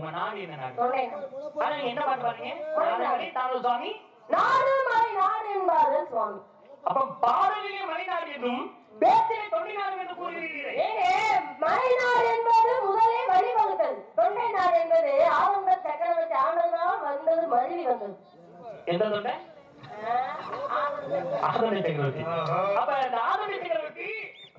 ஆமா நாடு என்ன நாடு சொன்னேன் ஆனா நீங்க என்ன பாட்டு பாருங்க நாடு தானு சுவாமி நாடு மலை நாடு என்பார்கள் சுவாமி அப்ப பாடலிலே மலைநாடு என்றும் பேச்சிலே தொண்டை நாடு என்று கூறுகிறீர்களே ஏங்க மலைநாடு என்பது முதலே வழிவகுத்தது தொண்டை நாடு என்பது ஆவங்க சக்கரவர்த்தி ஆனதுனால் வந்தது மருவி வந்தது எந்த தொண்டை ஆதரவு சக்கரவர்த்தி அப்ப இந்த ஆதரவு சக்கரவர்த்தி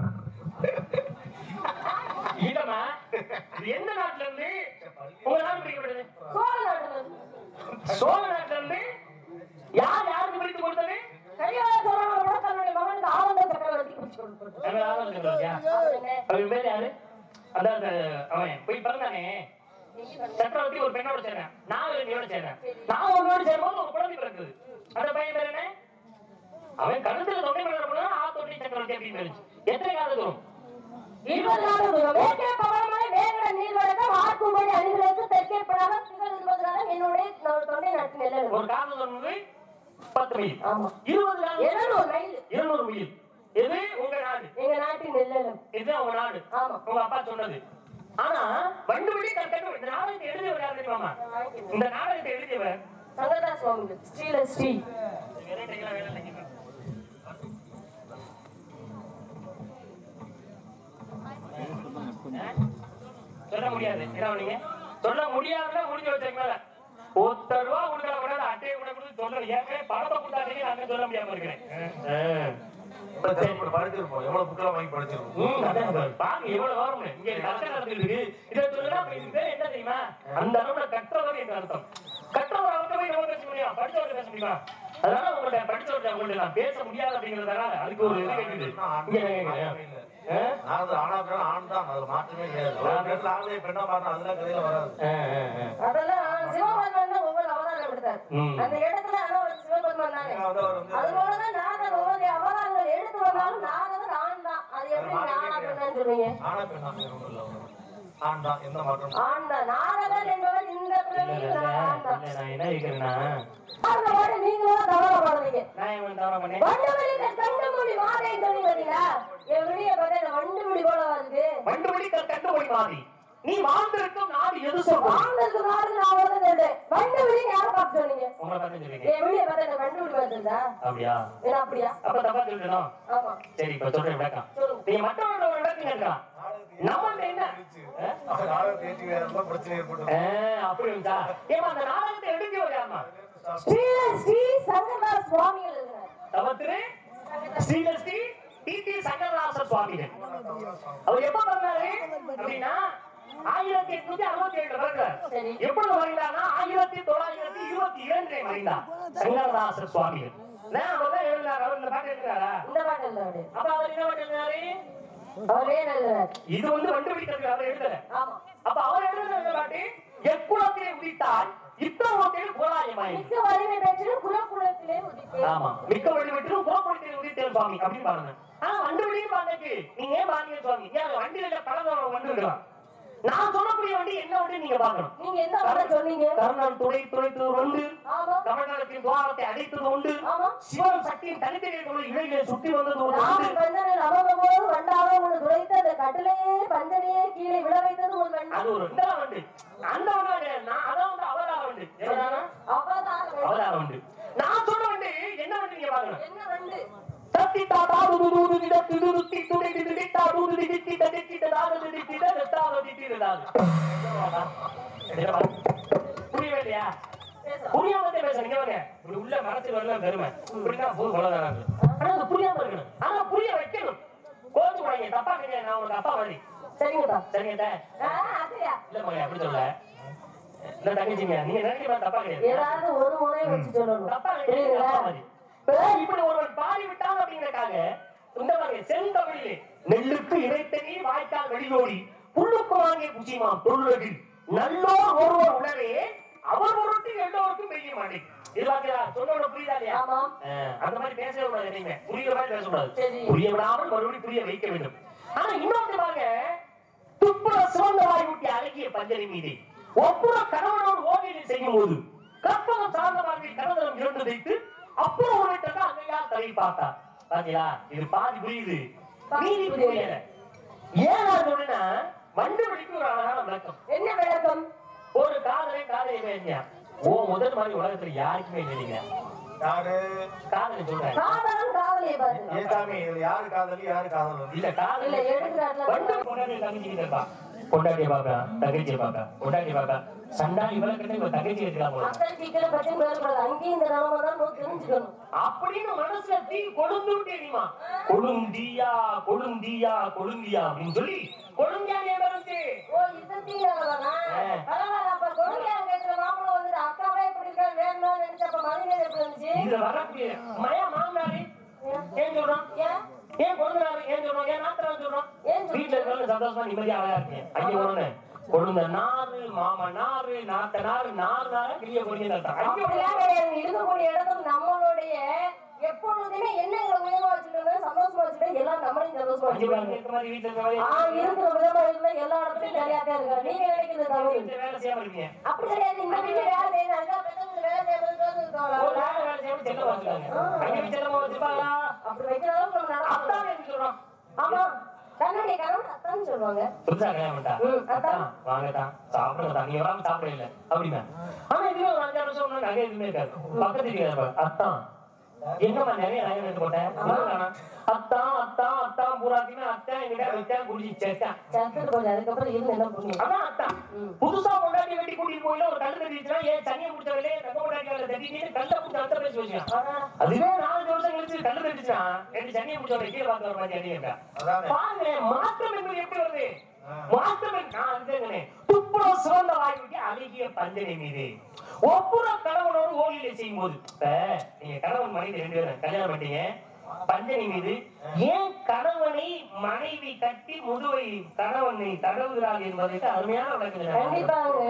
இல்லம்மா இது எந்த நாட்டுல இருந்து உங்க நாடு பிடிக்கப்படுது சோழ நாடு சோழ நாட்டுல இருந்து யார் யாருக்கு பிடித்து கொடுத்தது கரிகால சோழனோட கூட தன்னுடைய மகனுக்கு ஆவங்க சக்கரவர்த்தி பிடிச்சு கொடுத்தது நம்ம ஆதரவு சக்கரவர்த்தியா அவருங்க, அவன் பேர் யாரு அதான் அந்த அவன் போய் பிறந்தானே சக்கரவர்த்தி ஒரு பெண்ணோட சேர்ந்தேன் நான் ஒரு பெண்ணோட சேர்ந்தேன் நான் உன்னோட சேரும்போது ஒரு குழந்தை பிறக்குது அந்த பையன் பேர் என்ன அவன் கழுத்துல தொண்டை மலர போனா ஆ தொண்டை சக்கரவர்த்தி அப்படின்னு இருந்துச்சு எத்தனை காலம் தூரம் இருபது நாடு தூரம் மேற்கே பவளமலை வேங்கட நீர்வழக்கம் ஆர்க்கும்படி அணிகளுக்கு தெற்கே படாத திகழ் இருபது நாளும் என்னுடைய நோ- தொண்டை நாட்டு நெல்லல் ஒரு காலம் தூரம் வந்து பத்து மைல் ஆமா இருபது காலம் எழுநூறு மைல் இருநூறு மைல் எது உங்க நாடு எங்க நாட்டின் நெல்லலும் இது உங்க நாடு ஆமா உங்க அப்பா சொன்னது ஆனா வண்டுபடி கற்கண்டு இந்த நாடகத்தை எழுதியவர் யார் தெரியுமா இந்த நாடகத்தை எழுதியவர் சங்கரா சுவாமிகள் ஸ்ரீல ஸ்ரீ வேலைக்கெல்லாம் வேலை இல்லைங்க. சொல்ல முடியாது என்ன நீங்க சொல்ல முடியாதுன்னா முடிஞ்சு வச்சிருக்கல ஒத்த ரூபா கொடுக்கல கூட அட்டையை கூட கொடுத்து சொல்ல ஏற்கனவே பணத்தை கொடுத்தாங்க நான் சொல்ல முடியாம இருக்கிறேன் இப்ப தேவைப்பட்டு படிச்சிருப்போம் எவ்வளவு புக்கெல்லாம் வாங்கி படிச்சிருப்போம் ம், அதான் சார். பாருங்க எவ்வளவு விவரம்னு. இங்க கஷ்டம் நடந்துட்டு இருக்கு. இதை சொல்லுனா அப்ப இது பேர் என்ன தெரியுமா? அந்த அளவுல கற்றவர் என்று அர்த்தம். கற்றவர் அவர்கிட்ட போய் நம்ம பேச முடியும் படிச்சவர்கிட்ட பேச முடியுமா அதனால உங்கள்ட்ட படிச்சவர்கிட்ட உங்கள்ட்ட நான் பேச முடியாது அப்படிங்கறதுனால அதுக்கு ஒரு இது கேக்குது இங்க கேக்குது. ஆ? நான் அது ஆனா பெண் ஆண் தான் அதுல மாற்றமே கிடையாது ஒரு பெண்ல ஆணே பெண்ணா மாறினா அதெல்லாம் கதையில வராது ஆ, ஆ, ஆ. அதெல்லாம் சிவபெருமான் தான் ஒவ்வொரு அவதாரம் எடுத்தார் ம். அந்த இடத்துல ஆனா ஒரு சிவபெருமான் தானே வந்து அவர் வந்து அதுபோலதான் நாதர் ஒவ்வொரு அவதாரங்கள் எடுத்து வந்தாலும் நாதர் ஆண் தான் அது எப்படி நானா பெண்ணான்னு சொல்லுவீங்க ஆனா பெண்ணா வேற ஒண்ணும் இல்ல அவரு. ஆண் தான் எந்த மாற்றம் ஆண் தான் நாரதர் என்பவர் இந்த இல்ல, பிறவியில் இல்ல, ஆண் தான் இல்ல, நான் என்ன கேக்குறேன்னா, அந்த பாட்டு நீங்களும் கவலைப்படாதீங்க நான் இவன் தவறா பண்ணேன் வண்டுமொழி கண்டுமொழி மாதை சொல்லி பார்த்தீங்களா என் விடிய பார்த்தா இந்த வண்டுமொழி போல வருது வண்டுபடி கண்டு போய் மாறி நீ வாழ்ந்திருக்கும் நாடு எது சொல்றோம் வாழ்ந்ததுக்கு நாடு நான் வந்து சொல்றேன் வண்டுமொழி யாரை பார்த்து சொன்னீங்க உங்களை பார்த்து சொல்றீங்க என் விடிய பார்த்தா இந்த வண்டுமொழி வருதுதா அப்படியா ஏன்னா அப்படியா அப்ப தப்பா சொல்லிட்டோம் ஆமா சரி இப்ப சொல்றேன் விளக்கம் சொல்லுங்க நீங்க மற்றவங்களோட ஒரு விளக்கம் கேட்கலாம் நம்மள்ட்ட என்ன ஆ? அவர் நாடகத்தை ஏற்றி வேற எல்லாம் பிரச்சனை ஏற்பட்டு ஆ, அப்படி இருந்துச்சா ஏமா அந்த நாடகத்தை எழுதியவர் யாருமா ஸ்ரீ ஸ்ரீ சங்கரதாஸ் சுவாமிகள் இருக்கிறார் தவத்திரு ஸ்ரீலஸ்ரீ டி டி சங்கரதாச சுவாமிகள் அவர் எப்ப பிறந்தாரு அப்படின்னா ஆயிரத்தி எட்நூத்தி அறுபத்தி ஏழுல பிறந்தார் சரி. எப்பொழுது மறைந்தார்னா ஆயிரத்தி தொள்ளாயிரத்தி இருபத்தி இரண்டிலே மறைந்தார் சங்கரதாச சுவாமிகள் நான் அவர் தான் எழுதினார் அவர் இந்த பாட்டு எழுதினாரா இந்த பாட்டு எழுதுறாரு அப்ப அவர் என்ன பாட்டு எழுதினாரு அவரே எழுதுறாரு இது வந்து வண்டு பிடிக்கிறது அவர் எழுதல ஆமா அப்ப அவர் எழுதுன இந்த பாட்டு எக்குளத்திலே உதித்தால் இத்தகுளத்தில் குலாயமாய் மிக்க வலிமை பெற்று குலகுலத்திலே உதித்தேன் ஆமா மிக்க வழி விட்டு குலக்குளத்தில் உதித்தேன் சுவாமி அப்படின்னு பாருங்க ஆனா வண்டு வழியும் பாருங்க நீங்க ஏன் பாருங்க சுவாமி ஏன் வண்டியில பல வண்டு இருக்கலாம் நான் சொல்லக்கூடிய வண்டி என்ன வண்டி நீங்க பார்க்கணும் நீங்க எந்த பாடம் சொன்னீங்க கர்ணன் துணை துளைத்தது உண்டு ஆமா கமண்டலத்தின் துவாரத்தை அடைத்தது உண்டு ஆமா சிவன் சக்தியின் தனித்தனியை கொண்டு இழைகளை சுற்றி வந்தது உண்டு ராமன் பஞ்சனில் அமர்ந்தபோது வண்டாக ஒன்று துளைத்து அந்த கட்டிலையே பஞ்சனையே கீழே விழ வைத்தது ஒரு வண்டி அது ஒரு இந்த வண்டு அந்த வண்டு கிடையாது. நான் அதான் வந்து அவதார வண்டு எவ்வளவுதானா? அவதார வண்டி. அவதார வண்டு நான் சொல்ற வண்டு என்ன வண்டு நீங்க பாக்கணும் என்ன வண்டு தத்தி தாத்தா துது துது திட துது துத்தி துடி திடு திட்டா துது திடி திட திட்டிட தாது திடி திட வெட்டாத திட்டிட தாது புரியவே இல்லையா புரியாம தான் பேசுறேன் இங்க வாங்க இப்படி உள்ள மனசு வரல பெருமை இப்படின்னா போது போலதான் ஆனா அது புரியாம இருக்கணும் ஆனா புரிய வைக்கணும் கோச்சு போடாங்க தப்பா கிடையாது நான் உங்களுக்கு அப்பா மாதிரி சரிங்கப்பா சரிங்க ஆ, அப்படியா இல்ல மகன் அப்படி சொல்ல இல்ல தங்கச்சிங்க நீங்க நினைக்கிற மாதிரி தப்பா கிடையாது ஏதாவது ஒரு முறை வச்சு சொல்லணும் தப்பா கிடையாது புரியுதுங்களா அப்பா மாதிரி இப்ப இப்படி ஒருவன் பாடி விட்டான் அப்படிங்கறக்காக இந்த மாதிரி செந்தமிழிலே நெல்லுக்கு இறைத்த நீர் வாய்க்கால் வெளியோடி புல்லுக்கு வாங்கிய புசிமாம் தொழுலகில் நல்லோர் ஒருவர் உணரே அவர் பொருட்டு எல்லோருக்கும் பெய்ய மாட்டேன் இது பாத்தீங்களா சொன்னோட புரியுதா இல்லையா ஆமாம் அஹ், அந்த மாதிரி பேசவே கூடாது நீங்க புரியுற மாதிரி பேசக்கூடாது சரி. புரிய விடாமல் மறுபடியும் புரிய வைக்க வேண்டும் ஆனா இன்னொன்று பாருங்க துப்புர சிவந்த வாய் ஊட்டி அழகிய பஞ்சனை மீது ஒப்புற கணவனோடு ஓவியம் செய்யும் போது கற்பகம் சார்ந்த வாழ்வில் கணவனம் இரண்டு வைத்து அப்புறம் ஒரு விட்டா அங்கையா தலை பார்த்தா பாத்தீங்களா இது பாதி புரியுது மீதி புரியல ஏன் நான் சொல்றேன்னா வண்டு வழிக்கு ஒரு அழகான விளக்கம் என்ன விளக்கம் ஒரு காதலை காதலை வேண்டியா ஓ முதல் மாதிரி உலகத்துல யாருக்குமே இல்லைங்க யாரு காதலை சொல்றேன் காதலும் காதலியை பார்த்து ஏன் சாமி இதுல யாரு காதலி யாரு காதல் இல்ல காதல் இல்ல எடுக்கிறாட்ல வண்டு பொண்டாட்டி தங்கச்சி இருப்பா பொண்டாட்டிய பாப்பா தங்கச்சியை பாப்பா பொண்டாட்டி பாப்பா சண்டா இவளை கிட்ட இவ தங்கச்சி இருக்கலாம் போல மக்கள் சீக்கிரம் பிரச்சனை வரக்கூடாது அங்கேயும் இந்த நிலைமை தான் நோக்கி தெரிஞ்சுக்கணும் அப்படின்னு மனசுல தீ கொழுந்து தெரியுமா கொழுந்தியா கொழுந்தியா கொழுந்தியா அப்படின்னு சொல்லி கொழுந்தியானே வந்து ஓ இதத்தையும் நிலைமைனா பரவாயில்ல அப்ப கொடுமையாக கேட்கிற மாப்பிள்ளை வந்துட்டு அக்காவே இப்படி இருக்கா வேணும்னு நினைச்சு அப்ப மனைவி எப்படி இருந்துச்சு இதுல வரக்கூடிய மயா மாமனாரு ஏன் சொல்றான் ஏன் ஏன் கொழுந்தனாரு ஏன் சொல்றோம் ஏன் நாத்தனார் சொல்றோம் ஏன் சொல்றீங்க? வீட்டுல இருக்கிறவங்க சந்தோஷமா நிம்மதியா அழகா இருக்கேன் அங்கே ஒண்ணு கொழுந்த நாறு மாமா நாறு நாத்த நாறு நாறு நாரா கிளிய கொடிய அங்கே அப்படிலாம் கிடையாது இருக்கக்கூடிய இடத்துல நம்மளுடைய எப்பொழுதுமே எண்ணங்களை உயர்வா வச்சுக்கணும் சந்தோஷமா வச்சுக்கணும் எல்லாம் நம்மளையும் சந்தோஷமா அஞ்சு வச்சுக்கணும் பேர் இருக்கிற மாதிரி வீட்டுல இருக்கிற மாதிரி ஆ இருக்கிற விதமா இருந்தா எல்லா இடத்துலயும் நிறைய பேர் இருக்கா நீங்க நினைக்கிறது தவறு வீட்டுல வேலை செய்யாம இருப்பீங்க அப்படி கிடையாது இந்த வீட்டுல வேலை செய்யணும் அதுதான் பெத்தவங்க வேலை செய்யறது ஒரு இருக்கவங்களா நாள் வேலை செய்யாம செல்ல வச்சுக்காங்க அங்கே செல்லமா வச்சிருப்பாங்களா அப்படி வைக்கிற அளவுக்கு நம்ம நடக்கணும் அத்தான் என்ன சொல்றோம் ஆமா தன்னுடைய கணவன் அத்தான்னு சொல்லுவாங்க புதுசா கல்யாணம் பண்ணிட்டா ம், அதான். அத்தான் வாங்கத்தான் சாப்பிடுறதா நீ வராம சாப்பிட இல்ல அப்படின்னா ஆனா இதுவே ஒரு அஞ்சாறு வருஷம் முன்னாடி நகை எதுவுமே இருக்காது பக்கத்து வீட்டுக்கு அத்தான் எங்கம்மா நிறைய நகை எடுத்து போட்டேன் இன்னும் காணோம். அத்தான் அத்தான் அத்தான் பூராத்தையுமே அத்தான் எங்கிட்ட வச்சேன் குடிச்சு சேர்த்தேன் சத்துட்டு போய் அதுக்கப்புறம் இருந்து என்ன பண்ணுவீங்க அதான் அத்தான் புதுசா பொண்டாட்டி வெட்டி கூட்டிட்டு போயில ஒரு கல்லு தட்டிச்சுன்னா ஏன் தண்ணியை குடிச்ச வேலையே தங்க பொண்டாட்டி வேலை தட்டிட்டு கல்ல குடிச்சு அந்த பேசி வச்சுக்கலாம் அதுவே நாலஞ்சு வருஷம் கழிச்சு கல்லு தட்டிச்சுன்னா ரெண்டு சனியை குடிச்ச ஒரு கீழே பார்க்க ஒரு மாதிரி அடி இருக்கா அதானே பாருங்களேன் மாற்றம் என்பது எப்படி வருது மாற்றம் என்பது- நான் அதுதானே துப்புர சிறந்த வாய்விட்டு அழகிய பஞ்சனை மீது ஒப்புற கணவனோடு ஓலியில செய்யும் போது இப்ப நீங்க கணவன் மனைவி ரெண்டு பேரும் கல்யாணம் பண்ணீங்க பஞ்சனை மீது ஏன் கணவனை மனைவி கட்டி முதுவை கணவனை தடவுகிறாள் என்பதற்கு அருமையான விளக்கம் கண்டிப்பாங்க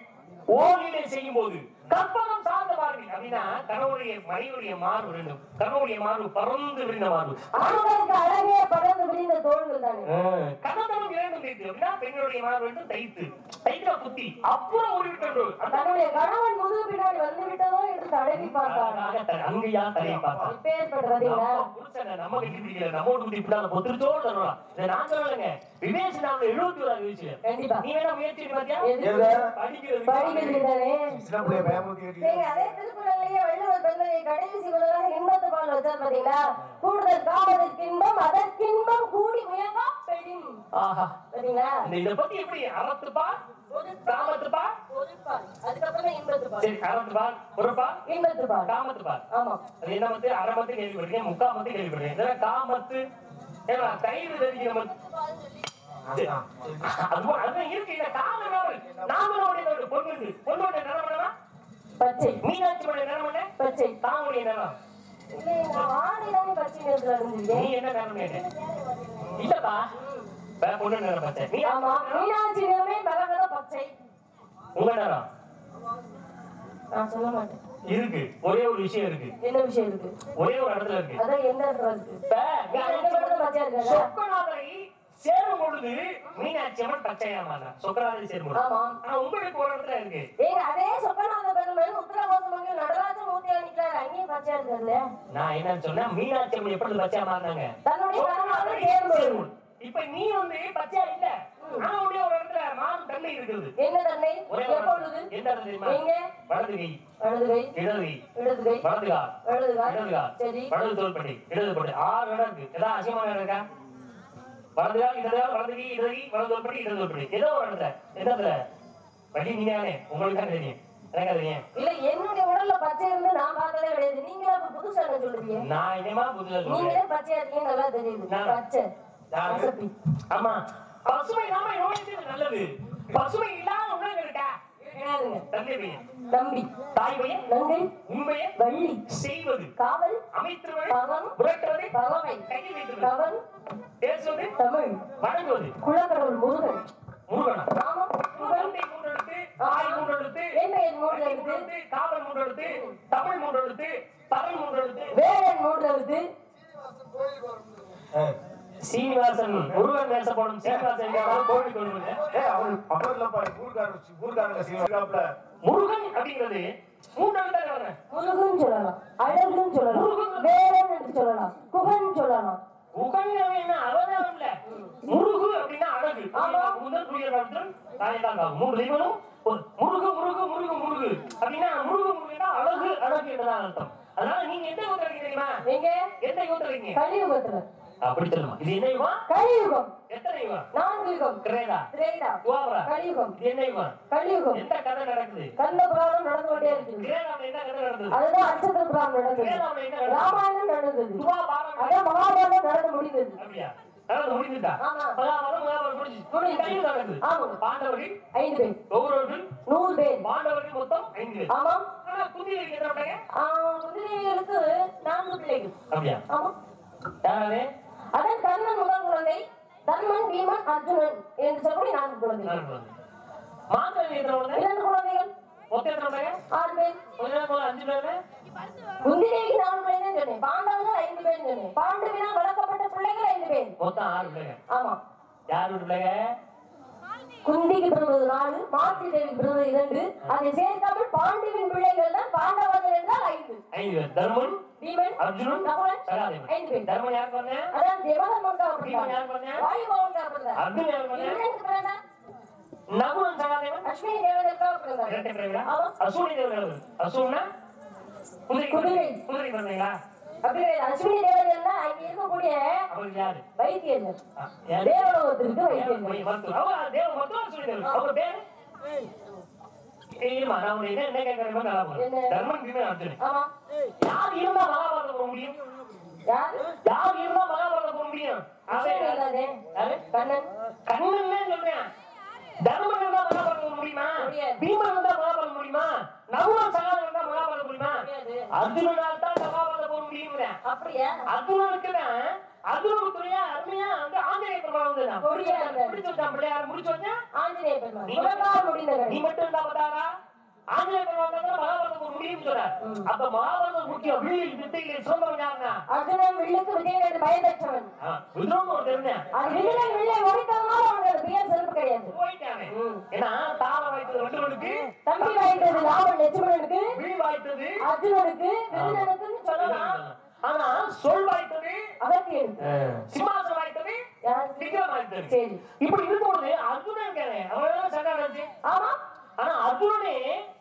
ஓலிலே செய்யும் போது கற்பகம் சார்ந்த மார்பு அப்படின்னா கணவனுடைய மனைவியுடைய மார்பு ரெண்டும் கணவனுடைய மார்பு பறந்து விரிந்த மார்பு ஆண்களுக்கு அழகே படர்ந்து விரிந்த தோள்கள் தாங்க கணவனும் இரண்டும் தைத்து அப்படின்னா பெண்களுடைய மார்பு ரெண்டும் தைத்து தைத்தா குத்தி அப்புறம் ஒரு விட்டு தன்னுடைய கணவன் முதுகு பின்னாடி வந்து விட்டதோ எடுத்து தடவி பார்த்தாங்க அங்கயா தலையை பார்த்தா இப்ப ஏற்பட்டு பாத்தீங்களா நம்ம புருஷனை நம்ம கட்டி பிடிக்கல நம்ம வீட்டு குட்டி இப்படி பொத்திரிச்சோடு தரலாம் இதை நான் சொல்லலைங்க விவேசி நாம எழுபத்தி ஓராது விஷயம் கண்டிப்பா நீ வேணா முயற்சி பண்ணி பாத்தியா எதுக்கு? படிக்கிறது படிக்கிறது தானே சின்ன பிள்ளைய பயமுறுத்தி கட்டி நீங்க அதே திருக்குறள்லயே வள்ளுவர் பிறந்ததை கடைசி குரலாக இன்பத்து பால் வச்சார் பாத்தீங்களா கூடுதல் காவதற்கு இன்பம் அதற்கின்பம் கூடி முயங்கா பெரின் ஆஹா பாத்தீங்களா இந்த இதை பத்தி எப்படி அறத்துப்பா காமத்துப்பா பொதுப்பால் அதுக்கப்புறம் இன்பத்து பால் சரி அறத்துப்பா ஒருப்பா இன்பத்து பால் காமத்துப்பா ஆமா அது என்ன வந்து அரை மத்து கேள்விப்பட்டிருக்கேன் முக்கா மத்து கேள்விப்பட்டிருக்கேன் இதெல்லாம் காமத்து ஏன்னா கயிறு தெரிஞ்சிக்கிற மத்து அதான். அதுவும் அதுதான் இருக்கு இந்த கால நாவல் நாமளுடைய பொண்ணு பொண்ணோட நிறம் என்னவா பச்சை மீனாட்சியோட நிறம் என்ன பச்சை தாமுடைய நிறம் இல்லை நான் ஆடிதானே பச்சை நிறத்துல நீ இருந்திருக்கேன் என்ன நிறம் கேட்ட இல்லப்பா வேற பொண்ணு நிறம் பச்சை நீ ஆமா மீனாட்சி நிறமே பலகல பச்சை உங்க நிறம் நான் சொல்ல மாட்டேன் இருக்கு ஒரே ஒரு விஷயம் இருக்கு என்ன விஷயம் இருக்கு ஒரே ஒரு இடத்துல இருக்கு அதான் எந்த இடத்துல இருக்கு இப்ப நீங்க ரெண்டு பேரும் பச்சையா இருக்காங்க சொக்கநாதரை சேரும் பொழுது மீனாட்சி அம்மன் பச்சையா மாறா சொக்கநாதரை சேரும் பொழுது ஆமா ஆனா உங்களுக்கு ஒரு இடத்துல இருக்கு ஏங்க அதே சொக்கநாத பெருமாள் உத்தரகோசமங்க நடராஜ மூர்த்தியா நிக்கிறாரு அங்கேயும் பச்சையா இருக்காருல்ல நான் என்னன்னு சொன்னா மீனாட்சி அம்மன் எப்படி பச்சையா மாறினாங்க தன்னுடைய கணவனோட சொக்கநாதரை சேர்ந்து சேரும் பொழுது. இப்ப நீ வந்து பச்சையா இல்ல ஆனா உடைய ஒரு இடத்துல மாறும் தன்மை இருக்குது என்ன தன்னை ஒரே ஒரு எப்பொழுது இடத்துல. எந்த இடத்துல தெரியுமா எங்க வலது கை வலது கை இடது கை இடது கை வலது கால் வலது கால் இடது கால் சரி வலது தோள்பட்டை இடது பட்டை ஆறு இடம் இருக்கு ஏதாவது அசிங்கமான இடம் இருக்கா வலது கால் இடது கால் வலது கை இடது கை வலது தோள்பட்டை இடது தோள்பட்டை ஏதோ ஒரு இடத்துல எந்த இடத்துல வழி நீங்களே உங்களுக்கு தான் தெரியும் எனக்கு அது தெரியும் இல்ல என்னுடைய உடல்ல பச்சை இருந்து நான் பார்த்ததே கிடையாது நீங்களே அப்ப புதுசா என்ன சொல்லுவீங்க நான் என்னமா புதுசா சொல்றேன் நீங்களே பச்சையா இருக்கீங்க நல்லா தெரியுது நான். பச்சை யாரு? கசப்பி ஆமா பசுமை இல்லாம நோய்க்கு நல்லது பசுமை இல்லாத உணவு இருக்கா கிடையாதுங்க தந்தை பையன் தம்பி தாய் பையன் நன்றி உண்மையை வள்ளி செய்வது காவல் அமைத்துவது பவன் புரட்டுவது பறவை கையில் வைத்துவது கவன் பேசுவது தமிழ் வணங்குவது குலக்கடவுள் முருகன் முருகனா ராமம் புகழ் தந்தை மூன்றெழுத்து தாய் மூன்றெழுத்து வேண்மையன் மூன்று வள்ளி எழுத்து மூன்றெழுத்து காவல் மூன்றெழுத்து தமிழ் மூன்றெழுத்து பரல் மூன்றெழுத்து வேடன் மூன்று எழுத்து ஏய், சீனிவாசன் முருகன் வேஷப்படும் சீனிவாசன் எங்கேயாவது கோவில் கொண்டு ஏய், அவரு அவர் இல்லப்பா, ஊர்க்காரர் ஊர்க்காரங்க செய்வாங்க முருகன் அப்படிங்கிறது மூன்றெழுத்து தானே முருகன் சொல்லலாம் அழகுன்னு சொல்லலாம் வேடன் என்று சொல்லலாம் குகன் சொல்லலாம் உகங்கிறவன் என்ன அவதாரம் இல்ல முருகு அப்படின்னா அழகு முதல் புரிய காலத்தில் தாயதான் காலம் மூணு தெய்வனும் ஒரு முருகு முருகு முருகு முருகு அப்படின்னா முருகு முருகுனா அழகு அழகு என்றுதான் அர்த்தம் அதனால நீங்க எந்த யுகத்துல இருக்கீங்க தெரியுமா எங்க எந்த யுகத்துல இருக்கீங்க கலியுகத்துல அப்படி சொல்லுமா இது என்ன யுகம் கலியுகம் எத்தனை யுகம் நான்கு யுகம் கிரேதா திரேதா துவாபரா கலியுகம் இது என்ன யுகம் கலியுகம் எந்த கதை நடக்குது கந்த புராணம் நடந்து கொண்டே இருக்குது கிரேதாவில் என்ன கதை நடக்குது அதுதான் அச்சத்திர புராணம் நடந்தது கிரேதாவில் என்ன நடக்குது ராமாயணம் நடந்தது துவாபாரம் அதான் மகாபாரதம் நடந்து முடிந்தது அப்படியா நடந்து முடிந்துட்டா ஆமா. மகாபாரதம் மகாபாரதம் முடிஞ்சு முடிஞ்சு. கையில் நடக்குது ஆமா. பாண்டவர்கள் ஐந்து பேர் கௌரவர்கள் நூறு பேர் பாண்டவர்கள் மொத்தம் ஐந்து பேர் ஆமாம் ஆனா குந்திகளுக்கு எத்தனை பிள்ளைங்க ஆஹ் குதிரைகளுக்கு நான்கு பிள்ளைகள் அப்படியா ஆமா யாராவது அதன் கர்ணன் முதல் குழந்தை தர்மன் பீமன் அர்ஜுனன் என்று சொல்லி நான்கு குழந்தைகள் நாலு குழந்தை. மாத்திரை எத்தனை குழந்தை இரண்டு குழந்தைகள் மொத்தம் எத்தனை பிள்ளைங்க ஆறு பேர் கொஞ்ச நேரம் போல அஞ்சு பேரு குந்திரைக்கு நாலு பிள்ளைகள் சொன்னேன் பாண்டவர்கள் ஐந்து பேர் சொன்னேன் பாண்டவினால் வளர்க்கப்பட்ட பிள்ளைகள் ஐந்து பேர் மொத்தம் ஆறு பிள்ளைங்க ஆமா யார் வீட்டு பிள்ளைங்க குந்திக்கு பிறந்தது நாலு மாத்தி தேவிக்கு பிறந்தது இரண்டு அதை சேர்க்காமல் பாண்டுவின் பிள்ளைகள் தான் பாண்டவர்கள் என்றால் ஐந்து ஐந்து பேர் தர்மன் பீமன் அர்ஜுனன் நகுலன் சகாதேவன் ஐந்து பேர் தர்மன் யாருக்கு வந்தேன் அதான் தேவதர்மன் பீமன் யாருக்கு வந்தேன் வாயு பவன் பிறந்தார் அர்ஜுன் யாருக்கு வந்தேன் இந்திரனுக்கு பிறந்தார் நகுலன் சகாதேவன் அஸ்வினி தேவதற்காக பிறந்தார் இரட்டை பிறவிகளா ஆமா. அசூனி தேவர்கள் அசூனா குதிரை குதிரை. குதிரை பிறந்தீங்களா அப்படியே அஸ்வினி தேவதற்கா அங்க இருக்கக்கூடிய அவருக்கு யாரு வைத்தியர்கள் ஆ, யாரு தேவலோகத்திற்கு வைத்தியர்கள் தேவ மருத்துவர். அவர் தேவ மருத்துவர் அசூனி தேவர்கள். அவர் பேரு இருமா, நான் உன்னை என்ன- என்ன கேட்கறேன்னு நல்லா பாரு. என்ன? தர்மன், பீமன், அர்ஜுனன். ஆமா யார் இருந்தா மகாபாரதம் போக முடியும் யாரு யார் இருந்தா மகாபாரதம் போக முடியும் அவன் கிருஷ்ணன் யாரு? இல்லாதே யாரு? கண்ணன் கண்ணன்லே சொல்றேன் தர்மன் இருந்தா மகாபாரதம் போக முடியுமா முடியாது. பீமன் இருந்தா மகாபாரதம் முடியுமா நகுலன் சகாதேவன் இருந்தா மகாபாரதம் முடியுமா முடியாது. அர்ஜுனனால் தான் மகாபாரதம் போக முடியுங்கிறேன் அப்படியா அர்ஜுனனுக்கு தான் அர்ஜுனனுக்கு துணையா அருமையா வந்து ஆஞ்சநேய பெருமாள் வந்து நான் கொடியா இருந்தாரு. பிடிச்சு வச்சான் பிள்ளையார் முடிச்சு வச்சேன் ஆஞ்சநேய பெருமாள் நீ உலகால் முடிந்தவர் நீ மட்டும் இருந்தா பத்தாதா ஆஞ்சநேய பெருமாள் தான் மகாபாரதம் போக முடியும்னு சொல்றார் அப்ப மகாபாரதம் முக்கியம் வீழில் வித்தைகளை சிறந்தவன் யாருன்னா அர்ஜுனன் வில்லுக்கு விஜயன் பயந்தற்றவன் விதுரன் ஒரு தெரிஞ்சேன் அது வில்லில் வில்லை ஒழித்ததுனால அவனுக்கு அது பெயர் சிறப்பு கிடையாது போயிட்டானே ஏன்னா தாள வாய்த்தது வண்டுவனுக்கு தம்பி வாய்த்தது ராமன் லட்சுமணனுக்கு வீழ் வாய்த்தது அர்ஜுனனுக்கு விருதனுக்கு சொல்லலாம் ஆனா சொல் வாய்த்தது அகத்தியனுக்கு சிம்மாசனம் வாய்த்தது யார்? விக்ரம் வாய்த்தது சரி இப்படி இருக்கும்போது அர்ஜுனன் இருக்கானே அவன் சண்டை நடந்துச்சு ஆமா ஆனா அர்ஜுனனே